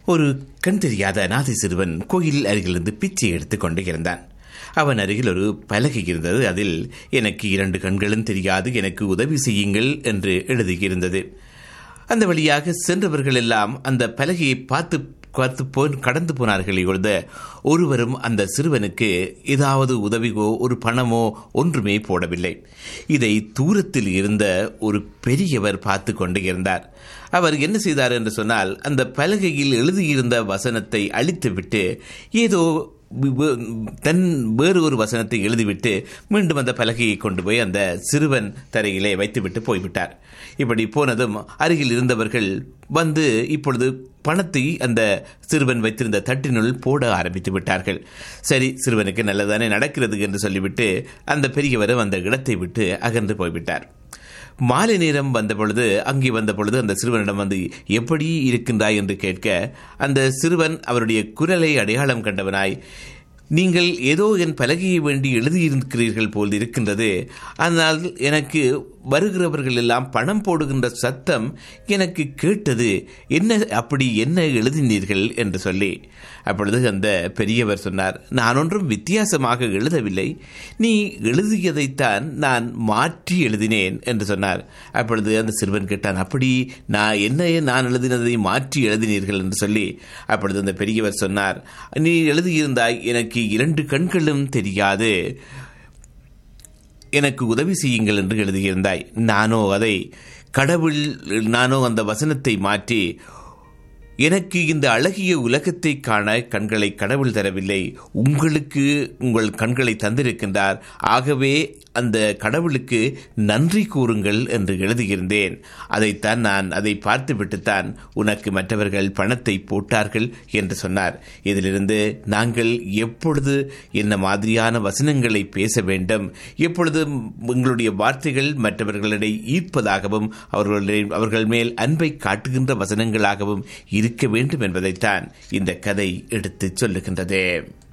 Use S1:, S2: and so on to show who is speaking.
S1: ஒரு கண் தெரியாத அநாதை சிறுவன் கோயில் அருகிலிருந்து பிச்சை எடுத்துக் கொண்டு இருந்தான் அவன் அருகில் ஒரு பலகை இருந்தது அதில் எனக்கு இரண்டு கண்களும் தெரியாது எனக்கு உதவி செய்யுங்கள் என்று எழுதியிருந்தது அந்த வழியாக சென்றவர்கள் எல்லாம் அந்த பலகையை பார்த்து பார்த்து போ கடந்து போனார்களே ஒழிந்த ஒருவரும் அந்த சிறுவனுக்கு ஏதாவது உதவியோ ஒரு பணமோ ஒன்றுமே போடவில்லை இதை தூரத்தில் இருந்த ஒரு பெரியவர் பார்த்து கொண்டு இருந்தார் அவர் என்ன செய்தார் என்று சொன்னால் அந்த பலகையில் எழுதியிருந்த வசனத்தை அழித்துவிட்டு ஏதோ தன் வேறு ஒரு வசனத்தை எழுதிவிட்டு மீண்டும் அந்த பலகையை கொண்டு போய் அந்த சிறுவன் தரையிலே வைத்துவிட்டு போய்விட்டார் இப்படி போனதும் அருகில் இருந்தவர்கள் வந்து இப்பொழுது பணத்தை அந்த சிறுவன் வைத்திருந்த தட்டினுள் போட ஆரம்பித்து விட்டார்கள் சரி சிறுவனுக்கு நல்லதானே நடக்கிறது என்று சொல்லிவிட்டு அந்த பெரியவரும் அந்த இடத்தை விட்டு அகன்று போய்விட்டார் மாலை நேரம் வந்த பொழுது அங்கே வந்த பொழுது அந்த சிறுவனிடம் வந்து எப்படி இருக்கின்றாய் என்று கேட்க அந்த சிறுவன் அவருடைய குரலை அடையாளம் கண்டவனாய் நீங்கள் ஏதோ என் பலகையை வேண்டி எழுதியிருக்கிறீர்கள் போல் இருக்கின்றது ஆனால் எனக்கு வருகிறவர்கள் எல்லாம் பணம் போடுகின்ற சத்தம் எனக்கு கேட்டது என்ன அப்படி என்ன எழுதினீர்கள் என்று சொல்லி அப்பொழுது அந்த பெரியவர் சொன்னார் நான் ஒன்றும் வித்தியாசமாக எழுதவில்லை நீ எழுதியதைத்தான் நான் மாற்றி எழுதினேன் என்று சொன்னார் அப்பொழுது அந்த சிறுவன் கேட்டான் அப்படி நான் என்ன நான் எழுதினதை மாற்றி எழுதினீர்கள் என்று சொல்லி அப்பொழுது அந்த பெரியவர் சொன்னார் நீ எழுதியிருந்தாய் எனக்கு இரண்டு கண்களும் தெரியாது எனக்கு உதவி செய்யுங்கள் என்று எழுதியிருந்தாய் நானோ அதை கடவுள் நானோ அந்த வசனத்தை மாற்றி எனக்கு இந்த அழகிய உலகத்தை காண கண்களை கடவுள் தரவில்லை உங்களுக்கு உங்கள் கண்களை தந்திருக்கின்றார் ஆகவே அந்த கடவுளுக்கு நன்றி கூறுங்கள் என்று எழுதியிருந்தேன் அதைத்தான் நான் அதை பார்த்துவிட்டுத்தான் உனக்கு மற்றவர்கள் பணத்தை போட்டார்கள் என்று சொன்னார் இதிலிருந்து நாங்கள் எப்பொழுது என்ன மாதிரியான வசனங்களை பேச வேண்டும் எப்பொழுது எங்களுடைய வார்த்தைகள் மற்றவர்களிடையே ஈர்ப்பதாகவும் அவர்களுடைய அவர்கள் மேல் அன்பை காட்டுகின்ற வசனங்களாகவும் இருக்க வேண்டும் என்பதைத்தான் இந்த கதை எடுத்துச் சொல்லுகின்றது